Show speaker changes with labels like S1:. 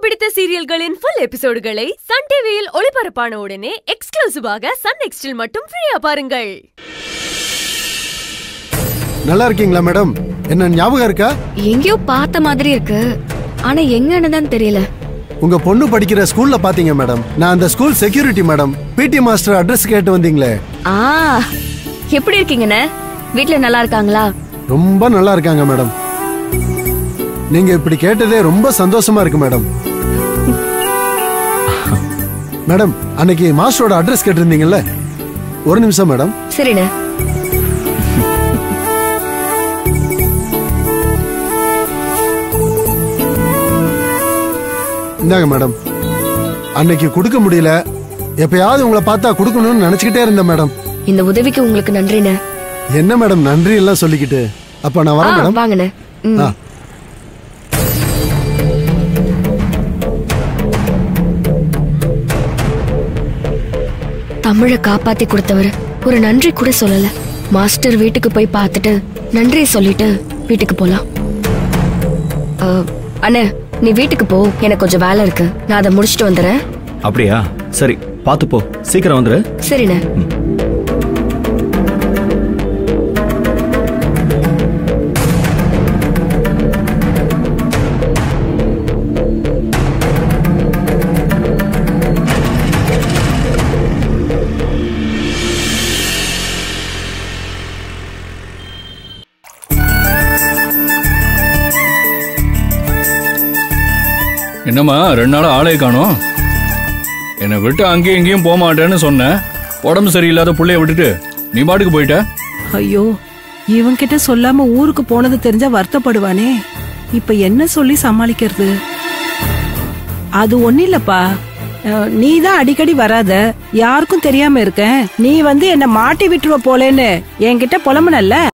S1: பிடித்த சீரியல்களின் full எபிசோடுகளை Sun டிவியில் ஒளிபரப்பான உடனே எக்ஸ்க்ளூசிவாக சன் நெக்ஸ்டில் மட்டும் ஃப்ரீயா பாருங்கள்
S2: நல்லா இருக்கீங்களா மேடம் என்ன ஞாபகம் இருக்கா
S3: எங்கேயோ பார்த்த மாதிரி இருக்கு ஆனா எங்கன்னு தான் தெரியல
S2: உங்க பொண்ணு படிக்கிற ஸ்கூல்ல பாத்தீங்க மேடம் நான் அந்த school security madam PT master address கேட்டு வந்தீங்களே
S3: ஆ எப்படி இருக்கீங்கண்ணே வீட்ல நல்லா இருக்காங்களா
S2: ரொம்ப நல்லா இருக்காங்க மேடம் நீங்க இப்படி கேட்டதே ரொம்ப சந்தோஷமா இருக்கு மேடம் மேடம் அன்னைக்கு மாஸ்டரோட அட்ரஸ் கேட்டிருந்தீங்கல்ல ஒரு நிமிஷம் மேடம்
S3: சரிண்ணே
S2: இந்தாங்க மேடம் அன்னைக்கு கொடுக்க முடியல எப்பயாவது உங்களை பார்த்தா கொடுக்கணும்னு நினைச்சுக்கிட்டே இருந்தேன் மேடம்
S3: இந்த உதவிக்கு உங்களுக்கு நன்றிண்ணே
S2: என்ன மேடம் நன்றி எல்லாம் சொல்லிக்கிட்டு அப்ப நான்
S3: ஆ,
S2: வரேன் மேடம்
S3: வாங்கண்ணே ம்.
S2: ஆ
S3: தமிழை காப்பாத்தி கொடுத்தவர் ஒரு நன்றி கூட சொல்லல மாஸ்டர் வீட்டுக்கு போய் பார்த்துட்டு நன்றி சொல்லிட்டு வீட்டுக்கு போலாம் ஆ, அண்ணே நீ வீட்டுக்கு போ எனக்கு கொஞ்சம் வேலை இருக்கு நான் அதை முடிச்சிட்டு வந்துடுறேன்
S4: அப்படியா சரி பார்த்து போ சீக்கிரம் வந்துரு
S3: சரிண்ணே
S5: என்னம்மா ரெண்டு நாள் ஆளே காணோம் என்னை விட்டு அங்கேயும் இங்கேயும் போக மாட்டேன்னு சொன்னேன் உடம்பு சரியில்லாத புள்ளைய விட்டுட்டு நீ பாட்டுக்கு போயிட்ட
S6: ஐயோ இவன்கிட்ட சொல்லாம ஊருக்கு போனது தெரிஞ்சா வருத்தப்படுவானே இப்ப என்ன சொல்லி சமாளிக்கிறது அது ஒண்ணு இல்லப்பா நீ தான் அடிக்கடி வராத யாருக்கும் தெரியாம இருக்க நீ வந்து என்ன மாட்டி விட்டுருவ போலேன்னு என்கிட்ட புலம்புனல்ல